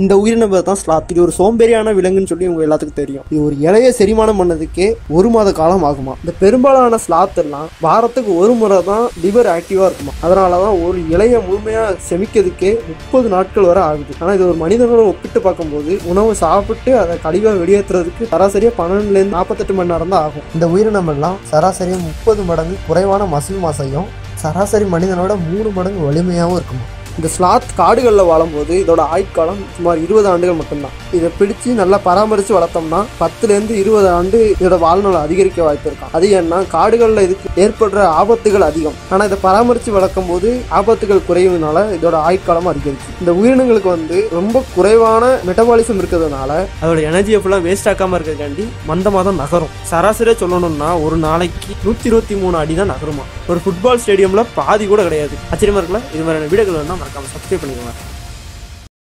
இந்த உயிரினம் தான் ஸ்லாத் இது ஒரு சோம்பேறியான விலங்குன்னு சொல்லி உங்க எல்லாத்துக்கும் தெரியும் இது ஒரு இலைய செரிமானம் பண்ணதுக்கே ஒரு மாத காலம் ஆகுமா இந்த பெரும்பாலான ஸ்லாத் எல்லாம் வாரத்துக்கு ஒரு முறை தான் லிவர் ஆக்டிவா இருக்குமா அதனால தான் ஒரு இலைய முழுமையா செமிக்கிறதுக்கே முப்பது நாட்கள் வரை ஆகுது ஆனா இது ஒரு மனிதனோட ஒப்பிட்டு பார்க்கும்போது உணவு சாப்பிட்டு அதை கழிவா வெளியேற்றுறதுக்கு சராசரியா பன்னெண்டுல இருந்து நாற்பத்தெட்டு மணி நேரம் தான் ஆகும் இந்த உயிரினம் எல்லாம் சராசரியா முப்பது மடங்கு குறைவான மசில் மாசையும் சராசரி மனிதனோட மூணு மடங்கு வலிமையாகவும் இருக்குமா இந்த ஸ்லாத் காடுகளில் வாழும்போது இதோட ஆயுட்காலம் சுமார் இருபது ஆண்டுகள் மட்டும்தான் இதை பிடிச்சு நல்லா பராமரித்து வளர்த்தோம்னா பத்துலேருந்து இருபது ஆண்டு இதோட வாழ்நாள் அதிகரிக்க வாய்ப்பு இருக்கும் அது ஏன்னா காடுகளில் இதுக்கு ஏற்படுற ஆபத்துகள் அதிகம் ஆனால் இதை பராமரித்து வளர்க்கும் போது ஆபத்துகள் குறைவதனால இதோட ஆயுட்காலம் அதிகரிக்கும் இந்த உயிரினங்களுக்கு வந்து ரொம்ப குறைவான மெட்டபாலிசம் இருக்கிறதுனால அதோட எனர்ஜியை ஃபுல்லாக வேஸ்ட் ஆக்காமல் இருக்கிறதுக்காண்டி மந்தமாக தான் நகரும் சராசரியாக சொல்லணும்னா ஒரு நாளைக்கு நூற்றி இருபத்தி மூணு அடி தான் நகருமா ஒரு ஃபுட்பால் ஸ்டேடியமில் பாதி கூட கிடையாது ஆச்சரியமா இருக்குல்ல இது மாதிரியான வீடியோக்கள் வேணா மறக்காம சப்ஸ்கிரைப் பண்ணிக்கோங்க